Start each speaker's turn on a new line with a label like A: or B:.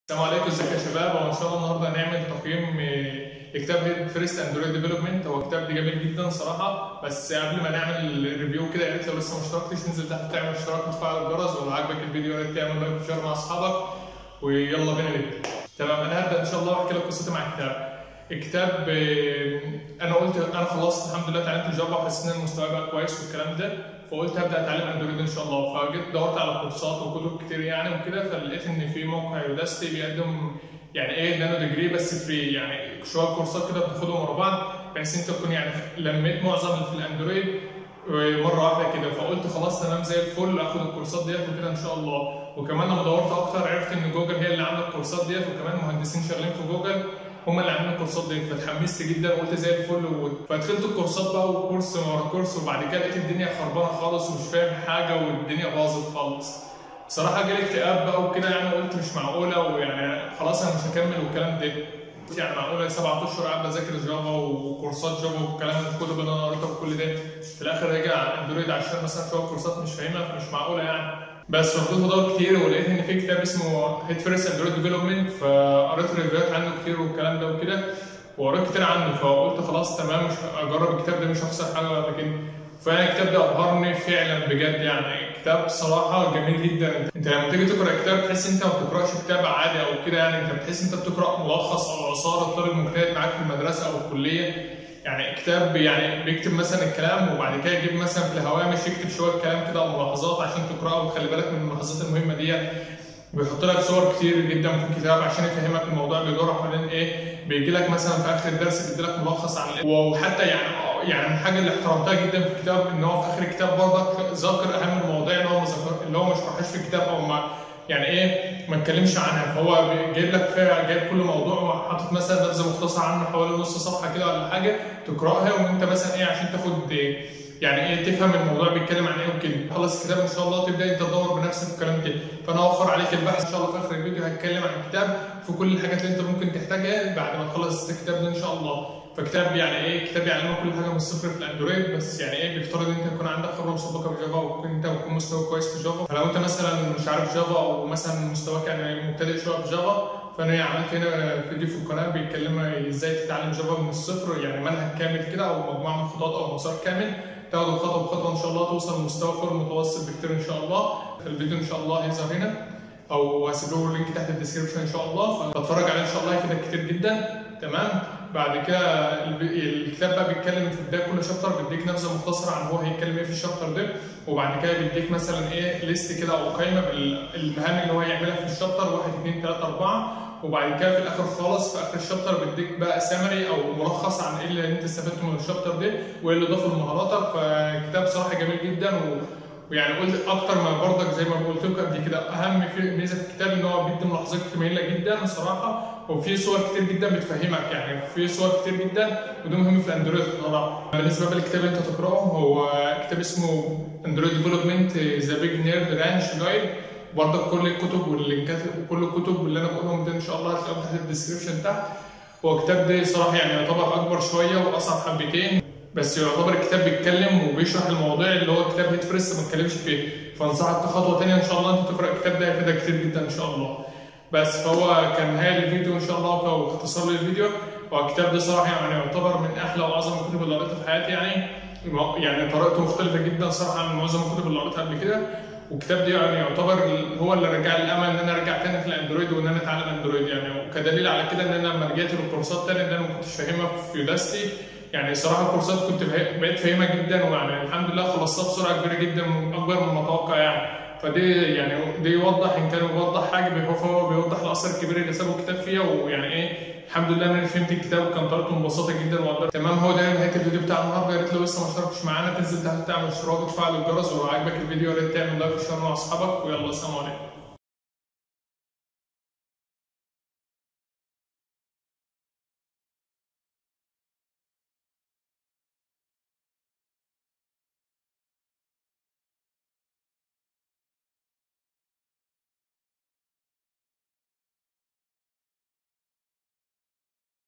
A: السلام عليكم ازيك يا شباب وان شاء الله النهارده هنعمل تقييم آه، لكتاب هيد فيرست اندرويد ديفلوبمنت هو كتاب دي جميل جدا صراحه بس قبل ما نعمل الريفيو كده يا ريت لو لسه ما اشتركتش تنزل تحت تعمل اشتراك وتفعل الجرس ولو عجبك الفيديو يا ريت تعمل لايك وشير مع اصحابك ويلا بينا نبدا تمام انا هبدا ان شاء الله واحكي لك قصتي مع الكتاب الكتاب آه، انا قلت انا خلصت الحمد لله اتعلمت جافا وحسيت ان المستوى بقى كويس والكلام ده فقلت هبدا اتعلم اندرويد ان شاء الله فجيت دورت على كورسات وكتب كتير يعني وكده فلقيت ان في موقع يوداستي بيقدم يعني ايه نانو ديجري بس فري يعني شويه كورسات كده بتاخدهم ورا بعض بحيث انت تكون يعني لميت معظم اللي في الاندرويد مره واحده كده فقلت خلاص تمام زي الفل اخد الكورسات ديت وكده ان شاء الله وكمان لما دورت اكتر عرفت ان جوجل هي اللي عامله الكورسات ديت وكمان مهندسين شغالين في جوجل هم اللي عاملين الكورسات ديت فاتحمست جدا وقلت زي الفل و... فدخلت الكورسات بقى وكورس ورا كورس وبعد كده لقيت الدنيا خربانه خالص ومش فاهم حاجه والدنيا باظت خالص بصراحه جالي اكتئاب بقى وكده يعني قلت مش معقوله ويعني خلاص انا مش هكمل والكلام ده يعني معقوله سبعة اشهر قاعد بذاكر جافا وكورسات جافا والكلام ده الكتب اللي انا قريتها وكل ده في الاخر راجع اندرويد عشان مثلا شويه كورسات مش فاهمها فمش معقوله يعني بس فضلت ادور كتير ولقيت ان في كتاب اسمه هيد فيرست اندرويد ديفلوبمنت فقريت ريفيوهات عنه كتير والكلام ده وكده وقريت كتير عنه فقلت خلاص تمام مش اجرب الكتاب ده مش هخسر حاجه ولا كده فعلا الكتاب ده ابهرني فعلا بجد يعني كتاب صراحه جميل جدا انت لما تيجي تقرا كتاب تحس انت ما بتقراش كتاب عادي او كده يعني انت بتحس انت بتقرا ملخص او عصاره الطالب المجتهد معاك في المدرسه او الكليه يعني كتاب يعني بيكتب مثلا الكلام وبعد كده يجيب مثلا في الهوامش يكتب شويه كلام كده او ملاحظات عشان تقراه وتخلي بالك من الملاحظات المهمه دي بيحط لك صور كتير جدا في الكتاب عشان يفهمك الموضوع بيدور حوالين ايه بيجي لك مثلا في اخر الدرس بيدي لك ملخص عن ايه وحتى يعني يعني من الحاجه اللي احترمتها جدا في الكتاب ان هو في اخر الكتاب برضك ذاكر اهم المواضيع اللي هو مذكر اللي هو ما شرحهاش في الكتاب او ما يعني ايه ما اتكلمش عنها فهو جايب لك فيها جايب كل موضوع وحاطط مثلا نبذه مختصره عنه حوالي نص صفحه كده ولا حاجه تقراها وانت مثلا ايه عشان تاخد إيه يعني ايه تفهم الموضوع بيتكلم عن ايه وكده خلص الكتاب ان شاء الله تبدا انت تدور بنفسك في الكلام ده فانا اوفر عليك البحث ان شاء الله في اخر الفيديو هتكلم عن الكتاب في كل الحاجات اللي انت ممكن تحتاجها بعد ما تخلص الكتاب ده ان شاء الله فكتاب يعني ايه كتاب يعلمك كل حاجه من الصفر في الاندرويد بس يعني ايه بيفترض ان انت يكون عندك خبره مسبقه بجافا وتكون انت تكون مستوى كويس في جافا فلو انت مثلا مش عارف جافا او مثلا مستواك يعني مبتدئ شويه في جافا فانا عملت هنا فيديو في القناه بيتكلم ازاي تتعلم جافا من الصفر يعني منهج كامل كده او مجموعه من الخطوات او مسار كامل تاخده خطوه بخطوه ان شاء الله توصل لمستوى فوق المتوسط بكتير ان شاء الله الفيديو ان شاء الله هيظهر هنا او هسيب له اللينك تحت الديسكربشن ان شاء الله فاتفرج عليه ان شاء الله هيفيدك كتير جدا تمام بعد كده الكتاب بقى بيتكلم في بدايه كل شابتر بيديك نبذه مختصره عن هو هيتكلم ايه في الشابتر ده وبعد كده بيديك مثلا ايه ليست كده او قائمه بالمهام اللي هو هيعملها في الشابتر 1 2 3 4 وبعد كده في الاخر خالص في اخر الشابتر بيديك بقى سامري او ملخص عن ايه اللي انت استفدته من الشابتر ده وايه اللي ضافه لمهاراتك فكتاب صراحه جميل جدا و... ويعني قلت اكتر ما برضك زي ما قلت لكم قبل كده اهم في ميزه في الكتاب ان هو بيدي ملاحظات جميله جدا صراحه وفي صور كتير جدا بتفهمك يعني في صور كتير جدا وده مهم في الاندرويد صراحه بالنسبه للكتاب اللي انت تقراه هو كتاب اسمه اندرويد ديفلوبمنت ذا بيج نيرد رانش جايد برضك كل الكتب واللينكات وكل الكتب اللي انا بقولهم ده ان شاء الله هتلاقيهم تحت الديسكربشن تحت هو الكتاب ده صراحه يعني يعتبر اكبر شويه واصعب حبتين بس يعتبر الكتاب بيتكلم وبيشرح المواضيع اللي هو كتاب هيت فريست ما اتكلمش فيه فانصحك خطوه ثانيه ان شاء الله انت تقرا الكتاب ده هيفيدك كتير جدا ان شاء الله بس فهو كان نهايه الفيديو ان شاء الله واختصار للفيديو هو الكتاب ده صراحه يعني يعتبر من احلى واعظم الكتب اللي قريتها في حياتي يعني يعني طريقته مختلفه جدا صراحه عن معظم الكتب اللي قريتها قبل كده والكتاب ده يعني يعتبر هو اللي رجع لي الامل ان انا ارجع تاني في الاندرويد وان انا اتعلم اندرويد يعني وكدليل على كده ان انا لما رجعت للكورسات تاني ان انا ما كنتش فاهمها في يوداستي يعني صراحه الكورسات كنت بقيت فاهمها جدا ويعني الحمد لله خلصتها بسرعه كبيره جدا اكبر من المتوقع يعني فدي يعني دي يوضح ان كان يوضح حاجه فهو بيوضح الاثر الكبير اللي سابه الكتاب فيها ويعني ايه الحمد لله انا فهمت الكتاب وكان طريقته مبسطه جدا وقدرت تمام هو ده نهايه الفيديو بتاع النهارده يا ريت لو لسه ما اشتركتش معانا تنزل تحت تعمل اشتراك وتفعل الجرس ولو عجبك الفيديو يا ريت تعمل لايك وشير مع اصحابك ويلا السلام عليكم